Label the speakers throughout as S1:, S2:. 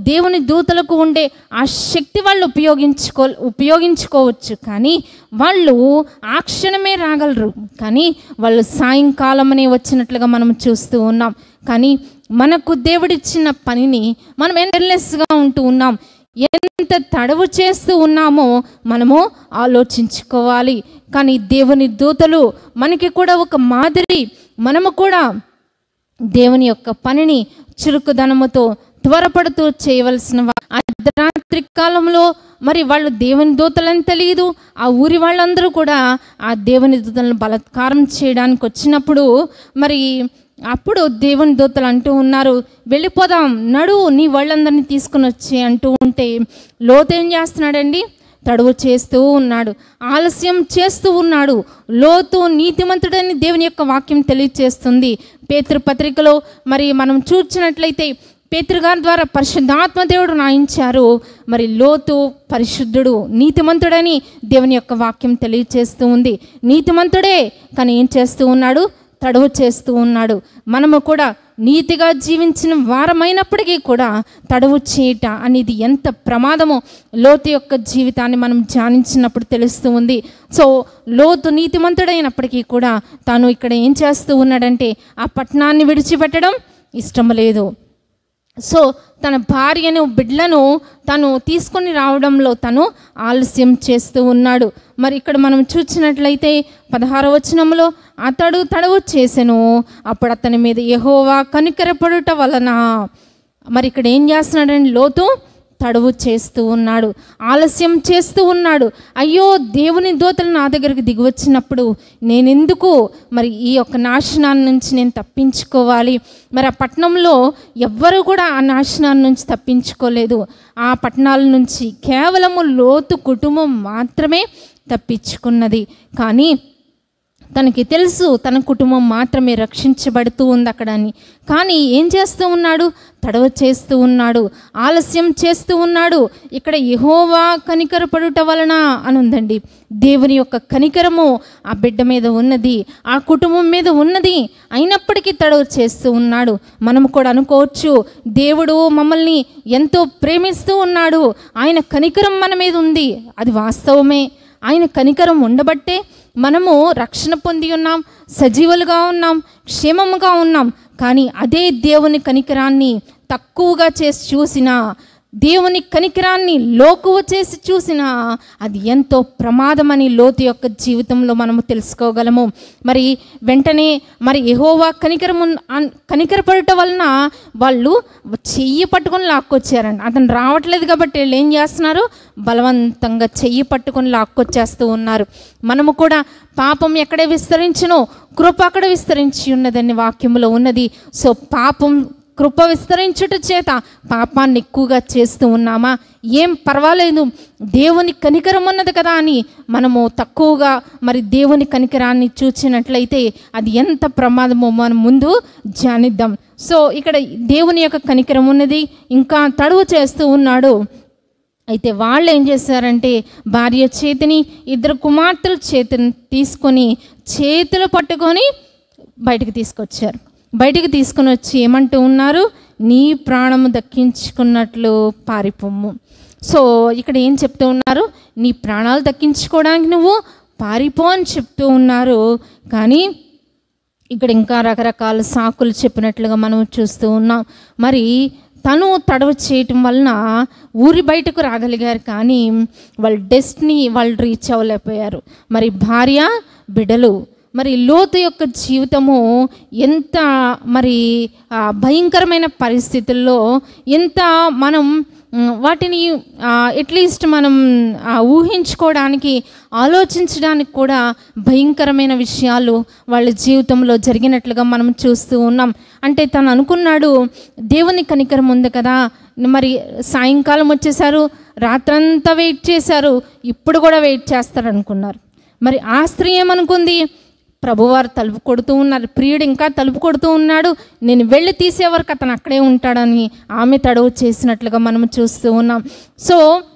S1: దేవుని దూతలకు ఉండే ఆ శక్తి వాళ్ళు ఉపయోగించుకో ఉపయోగించుకోవచ్చు కానీ వాళ్ళు ఆ క్షణమే రాగలరు కానీ వాళ్ళు సాయంకాలమనే వచ్చినట్లుగా మనం చూస్తూ ఉన్నాం కానీ మనకు దేవుడిచ్చిన పనిని మనం ఎండలెస్గా ఉంటూ ఉన్నాం ఎంత తడవు చేస్తూ ఉన్నామో మనము ఆలోచించుకోవాలి కానీ దేవుని దూతలు మనకి కూడా ఒక మాదిరి మనము కూడా దేవుని యొక్క పనిని చురుకుదనముతో త్వరపడుతూ చేయవలసిన వా- అర్ధరాత్రి కాలంలో మరి వాళ్ళు దేవుని దూతలని తెలియదు ఆ ఊరి వాళ్ళందరూ కూడా ఆ దేవుని దూతలను బలత్కారం చేయడానికి వచ్చినప్పుడు మరి అప్పుడు దేవుని దూతలు అంటూ ఉన్నారు వెళ్ళిపోదాం నడు నీ వాళ్ళందరినీ తీసుకుని వచ్చి అంటూ ఉంటే లోతు ఏం చేస్తున్నాడండి తడువు చేస్తూ ఉన్నాడు ఆలస్యం చేస్తూ ఉన్నాడు లోతు నీతిమంతుడని దేవుని యొక్క వాక్యం తెలియచేస్తుంది పేతృ పత్రికలో మరి మనం చూచినట్లయితే పేతృగారి ద్వారా పరిశుద్ధాత్మ దేవుడు రాయించారు మరి లోతు పరిశుద్ధుడు నీతిమంతుడని దేవుని యొక్క వాక్యం తెలియచేస్తూ ఉంది నీతిమంతుడే కానీ ఏం చేస్తూ ఉన్నాడు తడువు చేస్తూ ఉన్నాడు మనము కూడా నీతిగా జీవించిన వారమైనప్పటికీ కూడా తడువు చేయట అనేది ఎంత ప్రమాదమో లోతు యొక్క జీవితాన్ని మనం ధ్యానించినప్పుడు తెలుస్తూ ఉంది సో లోతు నీతిమంతుడైనప్పటికీ కూడా తాను ఇక్కడ ఏం చేస్తూ ఉన్నాడంటే ఆ పట్టణాన్ని విడిచిపెట్టడం ఇష్టం లేదు సో తన భార్యను బిడ్డలను తను తీసుకొని రావడంలో తను ఆలస్యం చేస్తూ ఉన్నాడు మరి ఇక్కడ మనం చూసినట్లయితే పదహార వచనంలో అతడు తడవు చేసెను అప్పుడు అతని మీద యెహోవా కనికరపడుట వలన మరి ఇక్కడ ఏం చేస్తున్నాడండి లోతు తడువు చేస్తూ ఉన్నాడు ఆలస్యం చేస్తూ ఉన్నాడు అయ్యో దేవుని దోతలు నా దగ్గరికి దిగివచ్చినప్పుడు నేనెందుకు మరి ఈ యొక్క నాశనాన్ని నుంచి నేను తప్పించుకోవాలి మరి ఆ పట్టణంలో ఎవ్వరూ కూడా ఆ నాశనాన్ని నుంచి తప్పించుకోలేదు ఆ పట్టణాల నుంచి కేవలము లోతు కుటుంబం మాత్రమే తప్పించుకున్నది కానీ తనకి తెలుసు తన కుటుంబం మాత్రమే రక్షించబడుతూ ఉంది అక్కడ అని కానీ ఏం చేస్తూ ఉన్నాడు తడవ చేస్తూ ఉన్నాడు ఆలస్యం చేస్తూ ఉన్నాడు ఇక్కడ యహోవా కనికరపడుట వలన అని ఉందండి దేవుని యొక్క కనికరము ఆ బిడ్డ మీద ఉన్నది ఆ కుటుంబం మీద ఉన్నది అయినప్పటికీ తడవ చేస్తూ ఉన్నాడు మనం కూడా అనుకోవచ్చు దేవుడు మమ్మల్ని ఎంతో ప్రేమిస్తూ ఉన్నాడు ఆయన కనికరం మన మీద ఉంది అది వాస్తవమే ఆయన కనికరం ఉండబట్టే మనము రక్షణ పొంది ఉన్నాం సజీవులుగా ఉన్నాం క్షేమముగా ఉన్నాం కానీ అదే దేవుని కనికరాన్ని తక్కువగా చేసి చూసిన దేవుని కనికరాన్ని లోకువ చేసి చూసిన అది ఎంతో ప్రమాదమని లోతు యొక్క జీవితంలో మనము తెలుసుకోగలము మరి వెంటనే మరి ఎహోవా కనికరము అన్- కనికరపడటం వలన వాళ్ళు చెయ్యి పట్టుకొని లాక్కొచ్చారండి అతను రావట్లేదు కాబట్టి వీళ్ళు ఏం చేస్తున్నారు బలవంతంగా చెయ్యి పట్టుకొని లాక్కొచ్చేస్తూ ఉన్నారు మనము కూడా పాపం ఎక్కడే విస్తరించునో కృప అక్కడ విస్తరించి ఉన్నదని వాక్యములో ఉన్నది సో పాపం కృప విస్తరించుట చేత పాపాన్ని ఎక్కువగా చేస్తూ ఉన్నామా ఏం పర్వాలేదు దేవుని కనికరం ఉన్నది కదా అని మనము తక్కువగా మరి దేవుని కనికరాన్ని చూచినట్లయితే అది ఎంత ప్రమాదమో మనం ముందు ధ్యానిద్దాం సో ఇక్కడ దేవుని యొక్క కనికరం ఉన్నది ఇంకా తడువు చేస్తూ ఉన్నాడు అయితే వాళ్ళు ఏం చేశారంటే భార్య చేతిని ఇద్దరు కుమార్తెల చేతిని తీసుకొని చేతులు పట్టుకొని బయటికి తీసుకొచ్చారు బయటికి తీసుకొని వచ్చి ఏమంటూ ఉన్నారు నీ ప్రాణము దక్కించుకున్నట్లు పారిపోము సో ఇక్కడ ఏం చెప్తూ ఉన్నారు నీ ప్రాణాలు దక్కించుకోవడానికి నువ్వు పారిపో అని చెప్తూ ఉన్నారు కానీ ఇక్కడ ఇంకా రకరకాల సాకులు చెప్పినట్లుగా మనం చూస్తూ ఉన్నాం మరి తను తడవ చేయటం వలన ఊరి బయటకు రాగలిగారు కానీ వాళ్ళ డెస్ట్ని వాళ్ళు రీచ్ అవ్వలేకపోయారు మరి భార్య బిడలు మరి లోతు యొక్క జీవితము ఎంత మరి ఆ, భయంకరమైన పరిస్థితుల్లో ఎంత మనం మ్, వాటిని అట్లీస్ట్ మనం ఆ, ఊహించుకోవడానికి ఆలోచించడానికి కూడా భయంకరమైన విషయాలు వాళ్ళ జీవితంలో జరిగినట్లుగా మనం చూస్తూ ఉన్నాం అంటే తను అనుకున్నాడు దేవుని కనికరం ఉంది కదా మరి సాయంకాలం వచ్చేసారు రాత్రంతా వెయిట్ చేశారు ఇప్పుడు కూడా వెయిట్ చేస్తారు అనుకున్నారు మరి ఆ స్త్రీ ఏమనుకుంది ప్రభువారు తలుపు కొడుతూ ఉన్నారు ప్రియుడు ఇంకా తలుపు కొడుతూ ఉన్నాడు నేను వెళ్ళి తీసే వరకు అతను అక్కడే ఉంటాడని ఆమె తడవు చేసినట్లుగా మనం చూస్తూ ఉన్నాం సో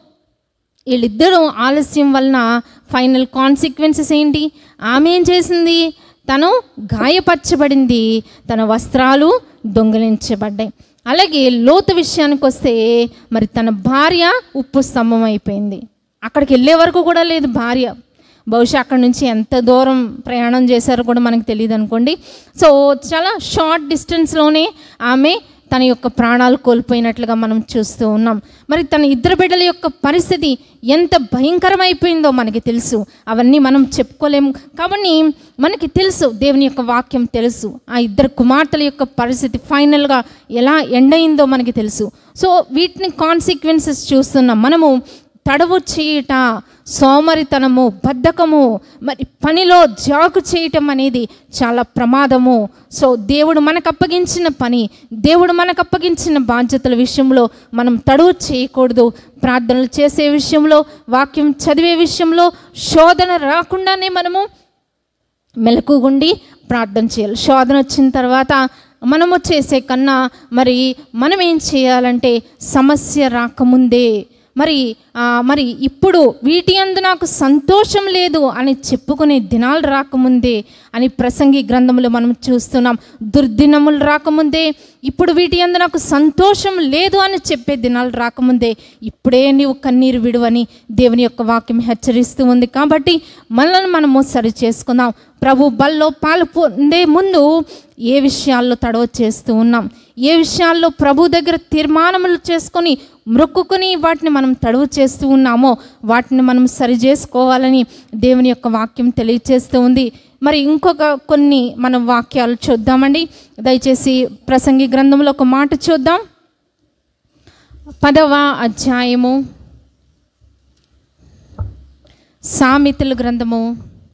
S1: వీళ్ళిద్దరూ ఆలస్యం వలన ఫైనల్ కాన్సిక్వెన్సెస్ ఏంటి ఆమె ఏం చేసింది తను గాయపరచబడింది తన వస్త్రాలు దొంగిలించబడ్డాయి అలాగే లోతు విషయానికి వస్తే మరి తన భార్య ఉప్పు స్తంభం అయిపోయింది అక్కడికి వెళ్ళే వరకు కూడా లేదు భార్య బహుశా అక్కడ నుంచి ఎంత దూరం ప్రయాణం చేశారో కూడా మనకు తెలియదు అనుకోండి సో చాలా షార్ట్ డిస్టెన్స్లోనే ఆమె తన యొక్క ప్రాణాలు కోల్పోయినట్లుగా మనం చూస్తూ ఉన్నాం మరి తన ఇద్దరు బిడ్డల యొక్క పరిస్థితి ఎంత భయంకరమైపోయిందో మనకి తెలుసు అవన్నీ మనం చెప్పుకోలేము కాబట్టి మనకి తెలుసు దేవుని యొక్క వాక్యం తెలుసు ఆ ఇద్దరు కుమార్తెల యొక్క పరిస్థితి ఫైనల్గా ఎలా ఎండ్ అయిందో మనకి తెలుసు సో వీటిని కాన్సిక్వెన్సెస్ చూస్తున్నాం మనము తడవు చేయుట సోమరితనము బద్ధకము మరి పనిలో జాగు చేయటం అనేది చాలా ప్రమాదము సో దేవుడు మనకు అప్పగించిన పని దేవుడు మనకు అప్పగించిన బాధ్యతల విషయంలో మనం తడువు చేయకూడదు ప్రార్థనలు చేసే విషయంలో వాక్యం చదివే విషయంలో శోధన రాకుండానే మనము మెలకుగుండి ప్రార్థన చేయాలి శోధన వచ్చిన తర్వాత మనము చేసే కన్నా మరి మనం ఏం చేయాలంటే సమస్య రాకముందే మరి ఆ, మరి ఇప్పుడు వీటి అందు నాకు సంతోషం లేదు అని చెప్పుకునే దినాలు రాకముందే అని ప్రసంగి గ్రంథములు మనం చూస్తున్నాం దుర్దినములు రాకముందే ఇప్పుడు వీటి అందు నాకు సంతోషం లేదు అని చెప్పే దినాలు రాకముందే ఇప్పుడే నీవు కన్నీరు విడువని దేవుని యొక్క వాక్యం హెచ్చరిస్తూ ఉంది కాబట్టి మనల్ని మనము సరి చేసుకుందాం ప్రభు బల్లో పాలు పొందే ముందు ఏ విషయాల్లో తడవ చేస్తూ ఉన్నాం ఏ విషయాల్లో ప్రభు దగ్గర తీర్మానములు చేసుకొని మొక్కుకొని వాటిని మనం తడువు చేస్తూ ఉన్నామో వాటిని మనం సరి చేసుకోవాలని దేవుని యొక్క వాక్యం తెలియచేస్తూ ఉంది మరి ఇంకొక కొన్ని మనం వాక్యాలు చూద్దామండి దయచేసి ప్రసంగి గ్రంథంలో ఒక మాట చూద్దాం పదవ అధ్యాయము సామెతల గ్రంథము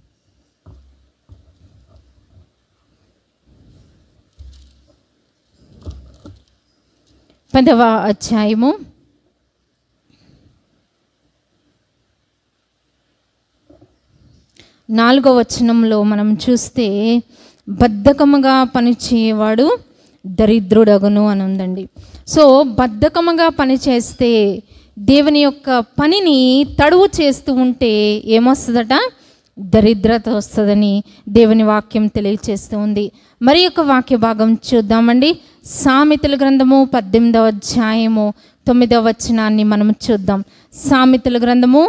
S1: పదవ అధ్యాయము నాలుగవ వచనంలో మనం చూస్తే బద్ధకముగా పనిచేయవాడు దరిద్రుడగును అని ఉందండి సో బద్ధకముగా పనిచేస్తే దేవుని యొక్క పనిని తడువు చేస్తూ ఉంటే ఏమొస్తుందట దరిద్రత వస్తుందని దేవుని వాక్యం తెలియచేస్తూ ఉంది మరి యొక్క వాక్య భాగం చూద్దామండి సామెతల గ్రంథము పద్దెనిమిదవ అధ్యాయము తొమ్మిదవ వచనాన్ని మనం చూద్దాం సామెతల గ్రంథము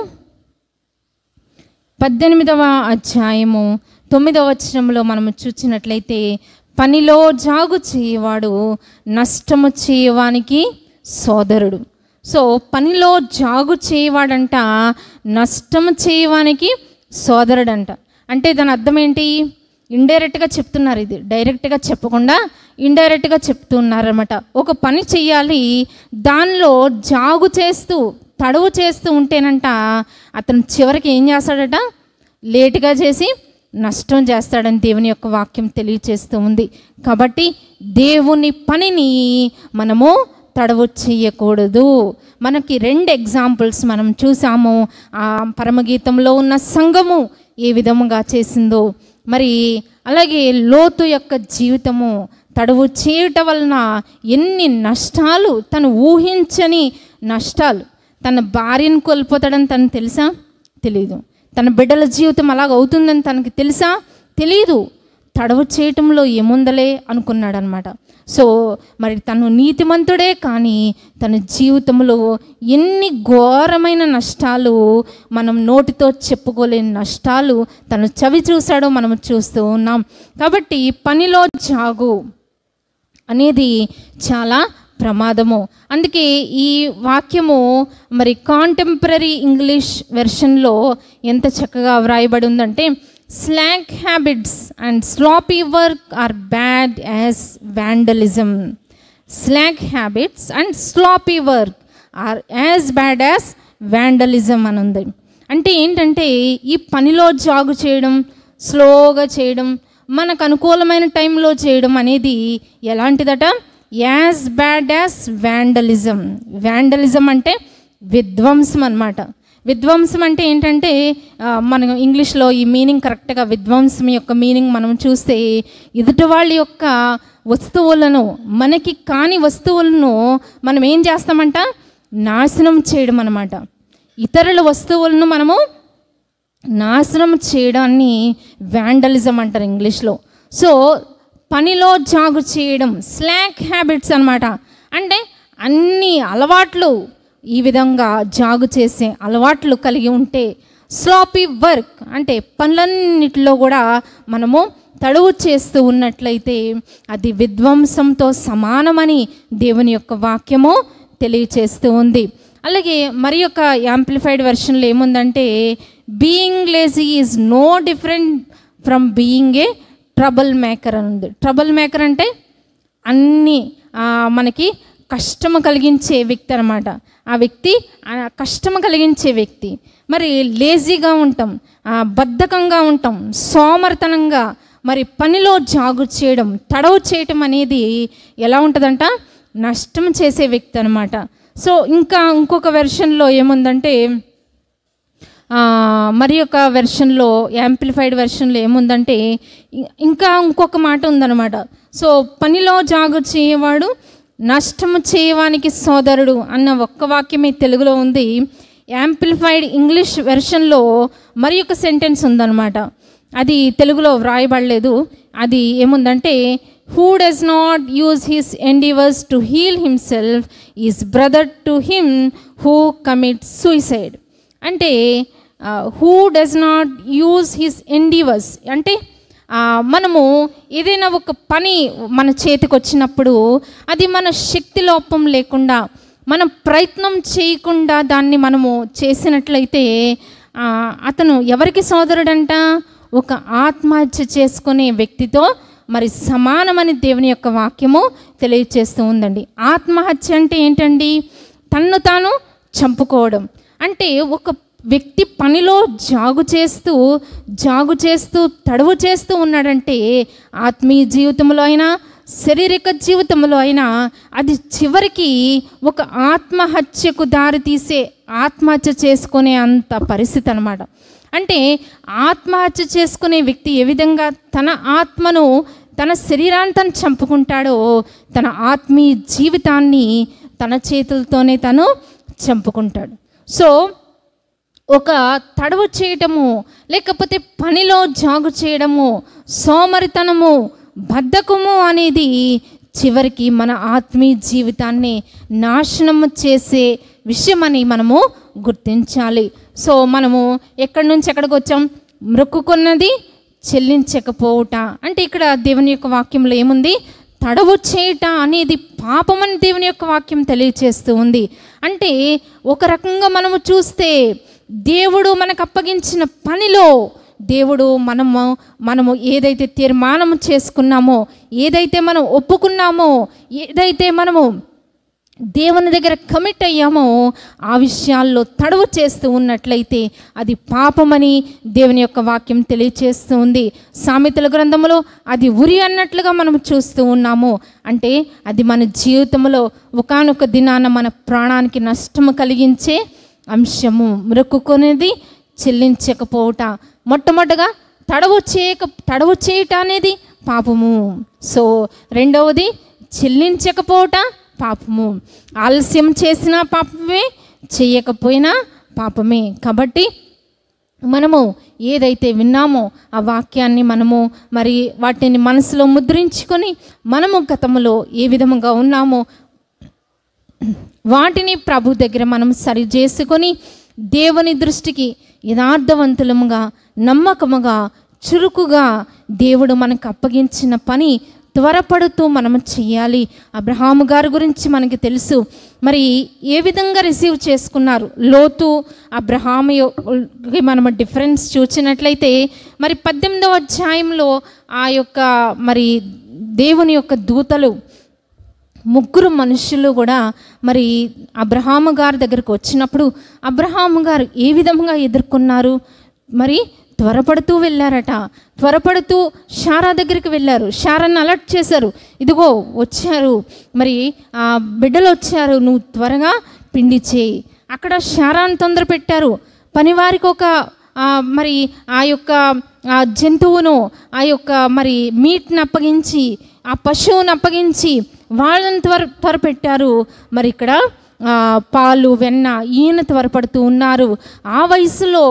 S1: పద్దెనిమిదవ అధ్యాయము తొమ్మిదవ వచనంలో మనము చూసినట్లయితే పనిలో జాగు చేయవాడు నష్టము చేయవానికి సోదరుడు సో పనిలో జాగు చేయవాడంట నష్టము చేయవానికి సోదరుడంట అంటే దాని అర్థం ఏంటి ఇండైరెక్ట్గా చెప్తున్నారు ఇది డైరెక్ట్గా చెప్పకుండా ఇండైరెక్ట్గా చెప్తున్నారన్నమాట ఒక పని చెయ్యాలి దానిలో జాగు చేస్తూ తడువు చేస్తూ ఉంటేనంట అతను చివరికి ఏం చేస్తాడట లేటుగా చేసి నష్టం చేస్తాడని దేవుని యొక్క వాక్యం తెలియచేస్తూ ఉంది కాబట్టి దేవుని పనిని మనము తడవు చేయకూడదు మనకి రెండు ఎగ్జాంపుల్స్ మనం చూసాము ఆ పరమగీతంలో ఉన్న సంఘము ఏ విధముగా చేసిందో మరి అలాగే లోతు యొక్క జీవితము తడువు చేయుట వలన ఎన్ని నష్టాలు తను ఊహించని నష్టాలు తన భార్యను కోల్పోతాడని తను తెలుసా తెలీదు తన బిడ్డల జీవితం అలాగ అవుతుందని తనకి తెలుసా తెలీదు తడవు చేయటంలో ఏముందలే అనుకున్నాడు అనమాట సో మరి తను నీతిమంతుడే కానీ తన జీవితంలో ఎన్ని ఘోరమైన నష్టాలు మనం నోటితో చెప్పుకోలేని నష్టాలు తను చవి చూశాడో మనం చూస్తూ ఉన్నాం కాబట్టి పనిలో జాగు అనేది చాలా ప్రమాదము అందుకే ఈ వాక్యము మరి కాంటెంపరీ ఇంగ్లీష్ వెర్షన్లో ఎంత చక్కగా వ్రాయబడి ఉందంటే slack habits and sloppy work are bad as vandalism slack habits and sloppy work are as bad as vandalism అని ఉంది అంటే ఏంటంటే ఈ పనిలో జాగు చేయడం స్లోగా చేయడం మనకు అనుకూలమైన టైంలో చేయడం అనేది ఎలాంటిదట as bad as vandalism vandalism అంటే విధ్వంసం అన్నమాట విధ్వంసం అంటే ఏంటంటే ఆ, మన ఇంగ్లీష్లో ఈ మీనింగ్ కరెక్ట్గా విధ్వంసం యొక్క మీనింగ్ మనం చూస్తే ఎదుటి వాళ్ళ యొక్క వస్తువులను మనకి కాని వస్తువులను మనం ఏం చేస్తామంట నాశనం చేయడం అన్నమాట ఇతరుల వస్తువులను మనము నాశనం చేయడాన్ని వ్యాండలిజం అంటారు ఇంగ్లీష్లో సో పనిలో జాగు చేయడం స్లాక్ హ్యాబిట్స్ అన్నమాట అంటే అన్ని అలవాట్లు ఈ విధంగా జాగు చేసే అలవాట్లు కలిగి ఉంటే స్లాపీ వర్క్ అంటే పనులన్నిటిలో కూడా మనము తడువు చేస్తూ ఉన్నట్లయితే అది విధ్వంసంతో సమానమని దేవుని యొక్క వాక్యము తెలియచేస్తూ ఉంది అలాగే మరి యొక్క యాంప్లిఫైడ్ వెర్షన్లో ఏముందంటే being lazy is no different from being a trouble maker అని ఉంది ట్రబుల్ మేకర్ అంటే అన్ని ఆ, మనకి కష్టము కలిగించే వ్యక్తి అనమాట ఆ వ్యక్తి ఆ కష్టము కలిగించే వ్యక్తి మరి లేజీగా ఉంటాం ఆ, బద్ధకంగా ఉంటాం సోమర్తనంగా మరి పనిలో జాగు చేయడం తడవు చేయటం అనేది ఎలా ఉంటుందంట నష్టం చేసే వ్యక్తి అనమాట సో ఇంకా ఇంకొక వెర్షన్లో ఏముందంటే ఆ, మరి యొక్క వెర్షన్లో యాంప్లిఫైడ్ వెర్షన్లో ఏముందంటే ఇ- ఇంకా ఇంకొక మాట ఉందన్నమాట సో పనిలో జాగు చేయవాడు నష్టము చేయవానికి సోదరుడు అన్న ఒక్క వాక్యమే తెలుగులో ఉంది యాంప్లిఫైడ్ ఇంగ్లీష్ వెర్షన్లో మరి ఒక సెంటెన్స్ ఉందన్నమాట అది తెలుగులో వ్రాయబడలేదు అది ఏముందంటే who does not use his endeavours to heal himself is brother to him who commit suicide అంటే who does not use his endeavours అంటే ఆ, మనము ఏదైనా ఒక పని మన చేతికి వచ్చినప్పుడు అది మన శక్తి లోపం లేకుండా మనం ప్రయత్నం చేయకుండా దాన్ని మనము చేసినట్లయితే ఆ, అతను ఎవరికి సోదరుడంట ఒక ఆత్మహత్య చేసుకునే వ్యక్తితో మరి సమానమని దేవుని యొక్క వాక్యము తెలియచేస్తూ ఉందండి ఆత్మహత్య అంటే ఏంటండి తన్ను తాను చంపుకోవడం అంటే ఒక వ్యక్తి పనిలో జాగు చేస్తూ జాగు చేస్తూ తడువు చేస్తూ ఉన్నాడంటే ఆత్మీయ జీవితంలో అయినా శారీరక జీవితంలో అయినా అది చివరికి ఒక ఆత్మహత్యకు దారితీసే ఆత్మహత్య చేసుకునే అంత పరిస్థితి అనమాట అంటే ఆత్మహత్య చేసుకునే వ్యక్తి ఏ విధంగా తన ఆత్మను తన శరీరాన్ని తను చంపుకుంటాడో తన ఆత్మీయ జీవితాన్ని తన చేతులతోనే తను చంపుకుంటాడు సో ఒక తడవు చేయటము లేకపోతే పనిలో జాగు చేయడము సోమరితనము బద్ధకము అనేది చివరికి మన ఆత్మీయ జీవితాన్ని నాశనము చేసే విషయమని మనము గుర్తించాలి సో మనము ఎక్కడి నుంచి ఎక్కడికి వచ్చాం మ్రొక్కుకున్నది చెల్లించకపోవుట అంటే ఇక్కడ దేవుని యొక్క వాక్యంలో ఏముంది తడవు చేయుట అనేది పాపమని దేవుని యొక్క వాక్యం తెలియచేస్తూ ఉంది అంటే ఒక రకంగా మనము చూస్తే దేవుడు మనకు అప్పగించిన పనిలో దేవుడు మనము మనము ఏదైతే తీర్మానం చేసుకున్నామో ఏదైతే మనం ఒప్పుకున్నామో ఏదైతే మనము దేవుని దగ్గర కమిట్ అయ్యామో ఆ విషయాల్లో తడవు చేస్తూ ఉన్నట్లయితే అది పాపమని దేవుని యొక్క వాక్యం తెలియచేస్తూ ఉంది సామెతల గ్రంథములో అది ఉరి అన్నట్లుగా మనం చూస్తూ ఉన్నాము అంటే అది మన జీవితంలో ఒకానొక దినాన మన ప్రాణానికి నష్టము కలిగించే అంశము మొక్కుకునేది చెల్లించకపోవట మొట్టమొదటగా తడవు చేయక తడవు చేయట అనేది పాపము సో రెండవది చెల్లించకపోవట పాపము ఆలస్యం చేసిన పాపమే చేయకపోయినా పాపమే కాబట్టి మనము ఏదైతే విన్నామో ఆ వాక్యాన్ని మనము మరి వాటిని మనసులో ముద్రించుకొని మనము గతంలో ఏ విధముగా ఉన్నామో వాటిని ప్రభు దగ్గర మనం సరి చేసుకొని దేవుని దృష్టికి యథార్థవంతులముగా నమ్మకముగా చురుకుగా దేవుడు మనకు అప్పగించిన పని త్వరపడుతూ మనం చెయ్యాలి అబ్రహాము గారి గురించి మనకి తెలుసు మరి ఏ విధంగా రిసీవ్ చేసుకున్నారు లోతు అబ్రహాము యొ- మనం డిఫరెన్స్ చూసినట్లయితే మరి పద్దెనిమిదవ అధ్యాయంలో ఆ యొక్క మరి దేవుని యొక్క దూతలు ముగ్గురు మనుషులు కూడా మరి అబ్రహాము గారి దగ్గరకు వచ్చినప్పుడు అబ్రహాము గారు ఏ విధంగా ఎదుర్కొన్నారు మరి త్వరపడుతూ వెళ్ళారట త్వరపడుతూ షారా దగ్గరికి వెళ్ళారు షారాన్ని అలర్ట్ చేశారు ఇదిగో వచ్చారు మరి ఆ బిడ్డలు వచ్చారు నువ్వు త్వరగా పిండి చేయి అక్కడ షారాన్ని తొందర పెట్టారు పనివారికి ఒక ఆ, మరి ఆ యొక్క ఆ జంతువును ఆ యొక్క మరి మీట్ని అప్పగించి ఆ పశువును అప్పగించి వాళ్ళని త్వర త్వరపెట్టారు మరి ఇక్కడ ఆ, పాలు వెన్న ఈయన త్వరపడుతూ ఉన్నారు ఆ వయసులో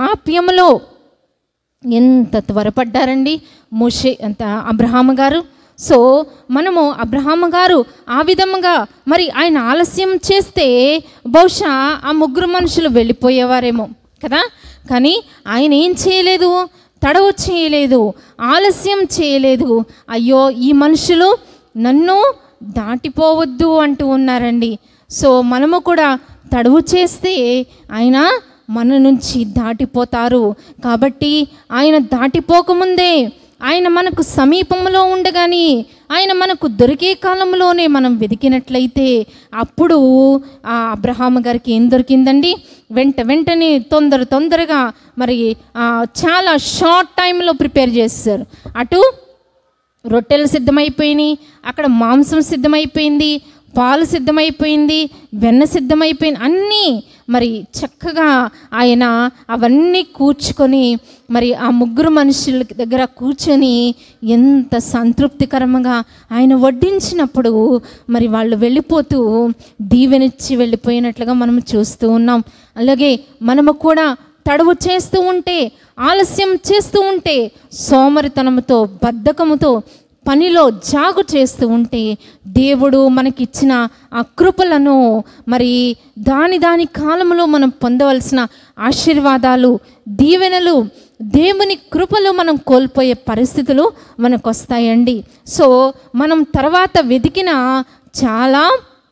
S1: వృద్ధాప్యంలో ఎంత త్వరపడ్డారండి మోషే అంత అబ్రహాం గారు సో మనము అబ్రహాము గారు ఆ విధముగా మరి ఆయన ఆలస్యం చేస్తే బహుశా ఆ ముగ్గురు మనుషులు వెళ్ళిపోయేవారేమో కదా కానీ ఆయన ఏం చేయలేదు తడవు చేయలేదు ఆలస్యం చేయలేదు అయ్యో ఈ మనుషులు నన్ను దాటిపోవద్దు అంటూ ఉన్నారండి సో మనము కూడా తడువు చేస్తే ఆయన మన నుంచి దాటిపోతారు కాబట్టి ఆయన దాటిపోకముందే ఆయన మనకు సమీపంలో ఉండగాని ఆయన మనకు దొరికే కాలంలోనే మనం వెతికినట్లయితే అప్పుడు ఆ అబ్రహాం గారికి ఏం దొరికిందండి వెంట వెంటనే తొందర తొందరగా మరి ఆ, చాలా షార్ట్ టైంలో ప్రిపేర్ చేస్తారు అటు రొట్టెలు సిద్ధమైపోయినాయి అక్కడ మాంసం సిద్ధమైపోయింది పాలు సిద్ధమైపోయింది వెన్న సిద్ధమైపోయింది అన్నీ మరి చక్కగా ఆయన అవన్నీ కూర్చుకొని మరి ఆ ముగ్గురు మనుషుల దగ్గర కూర్చొని ఎంత సంతృప్తికరంగా ఆయన వడ్డించినప్పుడు మరి వాళ్ళు వెళ్ళిపోతూ దీవెనిచ్చి వెళ్ళిపోయినట్లుగా మనం చూస్తూ ఉన్నాం అలాగే మనము కూడా తడువు చేస్తూ ఉంటే ఆలస్యం చేస్తూ ఉంటే సోమరితనముతో బద్ధకముతో పనిలో జాగు చేస్తూ ఉంటే దేవుడు మనకిచ్చిన ఆ కృపలను మరి దాని దాని కాలంలో మనం పొందవలసిన ఆశీర్వాదాలు దీవెనలు దేవుని కృపలు మనం కోల్పోయే పరిస్థితులు మనకు వస్తాయండి సో మనం తర్వాత వెతికిన చాలా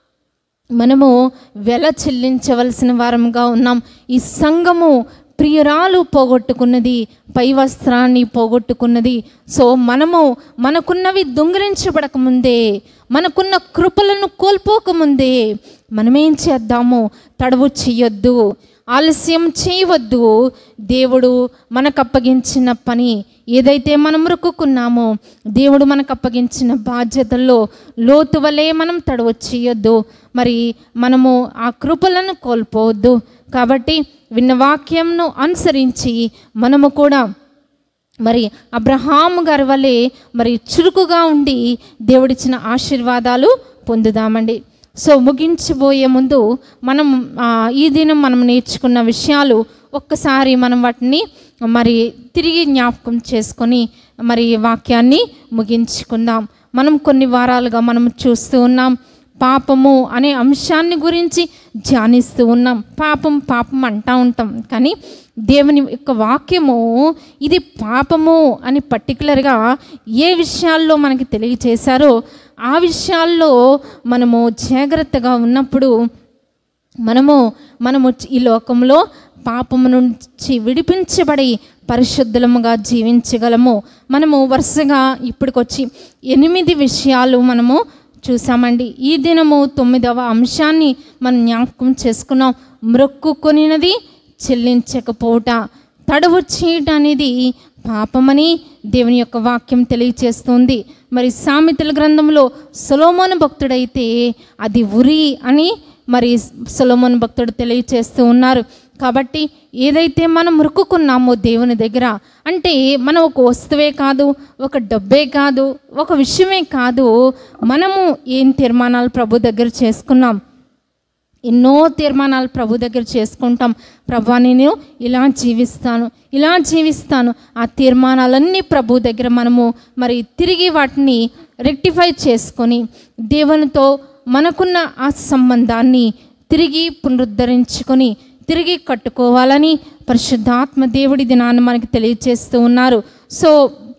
S1: మనము వెల చెల్లించవలసిన వారంగా ఉన్నాం ఈ సంఘము ప్రియురాలు పోగొట్టుకున్నది పై వస్త్రాన్ని పోగొట్టుకున్నది సో మనము మనకున్నవి దొంగిలించబడక ముందే మనకున్న కృపలను కోల్పోకముందే మనమేం చేద్దాము తడవు చెయ్యొద్దు ఆలస్యం చేయవద్దు దేవుడు మనకు అప్పగించిన పని ఏదైతే మనం రుక్కున్నామో దేవుడు మనకు అప్పగించిన బాధ్యతల్లో లోతు వలె మనం తడవ చేయొద్దు మరి మనము ఆ కృపలను కోల్పోవద్దు కాబట్టి విన్న వాక్యంను అనుసరించి మనము కూడా మరి అబ్రహాం గారి వలె మరి చురుకుగా ఉండి దేవుడిచ్చిన ఆశీర్వాదాలు పొందుదామండి సో ముగించబోయే ముందు మనం ఆ, ఈ దినం మనం నేర్చుకున్న విషయాలు ఒక్కసారి మనం వాటిని మరి తిరిగి జ్ఞాపకం చేసుకొని మరి వాక్యాన్ని ముగించుకుందాం మనం కొన్ని వారాలుగా మనం చూస్తూ ఉన్నాం పాపము అనే అంశాన్ని గురించి ధ్యానిస్తూ ఉన్నాం పాపం పాపం అంటా ఉంటాం కానీ దేవుని యొక్క వాక్యము ఇది పాపము అని పర్టికులర్గా ఏ విషయాల్లో మనకి తెలియచేశారో ఆ విషయాల్లో మనము జాగ్రత్తగా ఉన్నప్పుడు మనము మనము ఈ లోకంలో పాపము నుంచి విడిపించబడి పరిశుద్ధులముగా జీవించగలము మనము వరుసగా ఇప్పటికొచ్చి ఎనిమిది విషయాలు మనము చూసామండి ఈ దినము తొమ్మిదవ అంశాన్ని మనం జ్ఞాపకం చేసుకున్నాం మ్రొక్కుకొనినది చెల్లించకపోవట తడవు చేయటం అనేది పాపమని దేవుని యొక్క వాక్యం తెలియచేస్తుంది మరి సామెతల గ్రంథంలో సొలోమోను భక్తుడైతే అది ఉరి అని మరి సొలోమోను భక్తుడు తెలియచేస్తూ ఉన్నారు కాబట్టి ఏదైతే మనం మురుక్కున్నామో దేవుని దగ్గర అంటే మనం ఒక వస్తువే కాదు ఒక డబ్బే కాదు ఒక విషయమే కాదు మనము ఏం తీర్మానాలు ప్రభు దగ్గర చేసుకున్నాం ఎన్నో తీర్మానాలు ప్రభు దగ్గర చేసుకుంటాం ప్రభా నేను ఇలా జీవిస్తాను ఇలా జీవిస్తాను ఆ తీర్మానాలన్నీ ప్రభు దగ్గర మనము మరి తిరిగి వాటిని రెక్టిఫై చేసుకొని దేవునితో మనకున్న ఆ సంబంధాన్ని తిరిగి పునరుద్ధరించుకొని తిరిగి కట్టుకోవాలని పరిశుద్ధాత్మ దేవుడి దినాన్ని మనకి తెలియజేస్తూ ఉన్నారు సో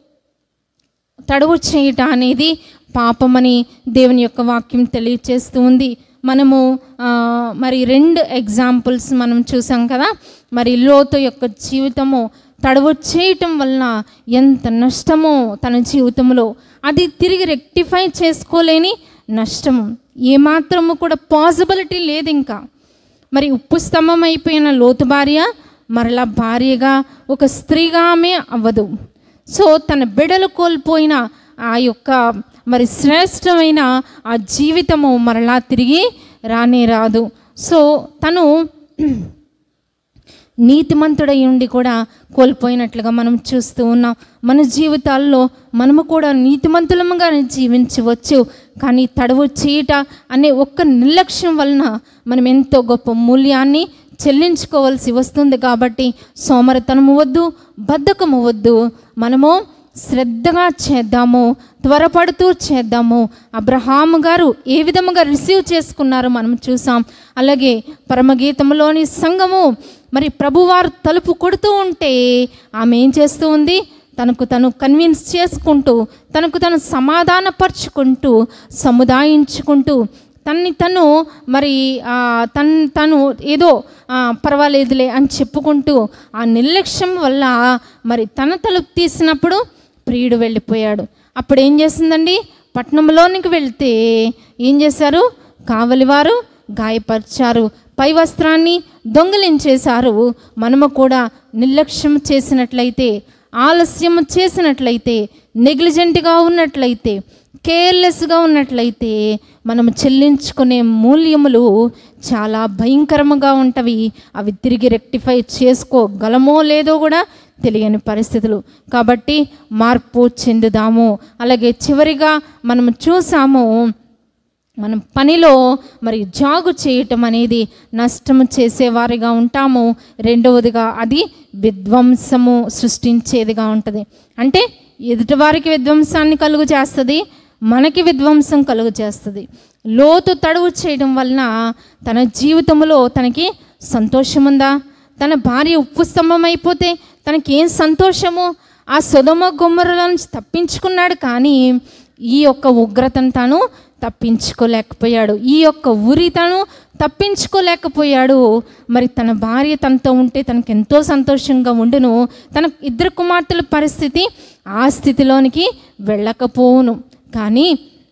S1: తడువు చేయట అనేది పాపమని దేవుని యొక్క వాక్యం తెలియచేస్తూ ఉంది మనము ఆ, మరి రెండు ఎగ్జాంపుల్స్ మనం చూసాం కదా మరి లోతు యొక్క జీవితము తడవు చేయటం వలన ఎంత నష్టమో తన జీవితంలో అది తిరిగి రెక్టిఫై చేసుకోలేని నష్టము ఏమాత్రము కూడా పాసిబిలిటీ లేదు ఇంకా మరి ఉప్పు స్తంభం అయిపోయిన లోతు భార్య మరలా భార్యగా ఒక స్త్రీగా ఆమె అవ్వదు సో తన బిడలు కోల్పోయిన ఆ యొక్క మరి శ్రేష్టమైన ఆ జీవితము మరలా తిరిగి రానే రాదు సో తను నీతిమంతుడై ఉండి కూడా కోల్పోయినట్లుగా మనం చూస్తూ ఉన్నాం మన జీవితాల్లో మనము కూడా నీతిమంతులముగా జీవించవచ్చు కానీ తడవు చేయట అనే ఒక్క నిర్లక్ష్యం వలన మనం ఎంతో గొప్ప మూల్యాన్ని చెల్లించుకోవాల్సి వస్తుంది కాబట్టి సోమరతనము వద్దు బద్ధకము వద్దు మనము శ్రద్ధగా చేద్దాము త్వరపడుతూ చేద్దాము అబ్రహాము గారు ఏ విధముగా రిసీవ్ చేసుకున్నారో మనం చూసాం అలాగే పరమగీతంలోని సంఘము మరి ప్రభువారు తలుపు కొడుతూ ఉంటే ఆమె ఏం చేస్తూ ఉంది తనకు తను కన్విన్స్ చేసుకుంటూ తనకు తను సమాధానపరుచుకుంటూ సముదాయించుకుంటూ తన్ని తను మరి ఆ, తన్ తను ఏదో ఆ, పర్వాలేదులే అని చెప్పుకుంటూ ఆ నిర్లక్ష్యం వల్ల మరి తన తలుపు తీసినప్పుడు ప్రియుడు వెళ్ళిపోయాడు అప్పుడు ఏం చేసిందండి పట్నంలోనికి వెళ్తే ఏం చేశారు కావలివారు గాయపరిచారు పై వస్త్రాన్ని దొంగిలించేశారు మనము కూడా నిర్లక్ష్యం చేసినట్లయితే ఆలస్యం చేసినట్లయితే నెగ్లిజెంట్గా ఉన్నట్లయితే కేర్లెస్గా ఉన్నట్లయితే మనం చెల్లించుకునే మూల్యములు చాలా భయంకరముగా ఉంటవి అవి తిరిగి రెక్టిఫై చేసుకోగలమో లేదో కూడా తెలియని పరిస్థితులు కాబట్టి మార్పు చెందుదాము అలాగే చివరిగా మనం చూసాము మనం పనిలో మరి జాగు చేయటం అనేది నష్టము చేసేవారిగా ఉంటాము రెండవదిగా అది విధ్వంసము సృష్టించేదిగా ఉంటుంది అంటే ఎదుటివారికి విధ్వంసాన్ని కలుగు చేస్తుంది మనకి విధ్వంసం కలుగు చేస్తుంది లోతు తడువు చేయడం వలన తన జీవితంలో తనకి సంతోషం ఉందా తన భార్య ఉప్పు స్తంభం అయిపోతే తనకి ఏం సంతోషము ఆ సుధమ గుమ్మరుల నుంచి తప్పించుకున్నాడు కానీ ఈ యొక్క ఉగ్రతను తాను తప్పించుకోలేకపోయాడు ఈ యొక్క ఉరి తను తప్పించుకోలేకపోయాడు మరి తన భార్య తనతో ఉంటే తనకు ఎంతో సంతోషంగా ఉండును తన ఇద్దరు కుమార్తెల పరిస్థితి ఆ స్థితిలోనికి వెళ్ళకపోవును కానీ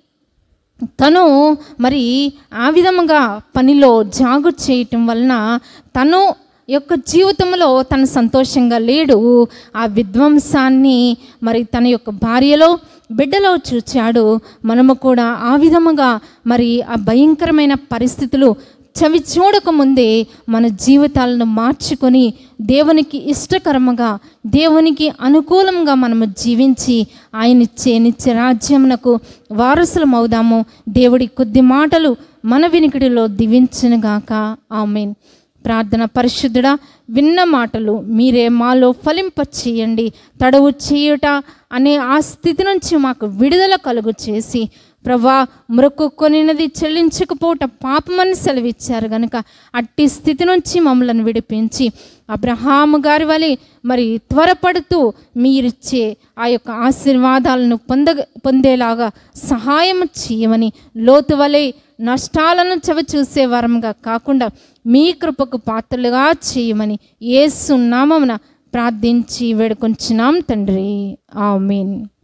S1: తను మరి ఆ విధముగా పనిలో జాగు చేయటం వలన తను యొక్క జీవితంలో తను సంతోషంగా లేడు ఆ విధ్వంసాన్ని మరి తన యొక్క భార్యలో బిడ్డలో చూచాడు మనము కూడా ఆ విధముగా మరి ఆ భయంకరమైన పరిస్థితులు చవి చూడకముందే మన జీవితాలను మార్చుకొని దేవునికి ఇష్టకరముగా దేవునికి అనుకూలంగా మనము జీవించి ఆయన ఇచ్చే నిత్య రాజ్యమునకు వారసులం అవుదాము దేవుడి కొద్ది మాటలు మన వినికిడిలో దివించునుగాక ఆమెన్ ప్రార్థన పరిశుద్ధుడా విన్న మాటలు మీరే మాలో ఫలింప చేయండి తడవు చేయుట అనే ఆ స్థితి నుంచి మాకు విడుదల కలుగు చేసి ప్రభా మొక్కుకొనినది చెల్లించకపోవట పాపమని సెలవిచ్చారు గనుక అట్టి స్థితి నుంచి మమ్మల్ని విడిపించి అబ్రహాము గారి వలె మరి త్వరపడుతూ మీరిచ్చే ఆ యొక్క ఆశీర్వాదాలను పొంద పొందేలాగా సహాయం చేయమని లోతు వలె నష్టాలను చవి చూసే వరంగా కాకుండా మీ కృపకు పాత్రలుగా చేయమని ఏసునామమున ప్రార్థించి వేడుకొంచున్నాం తండ్రి ఆమీన్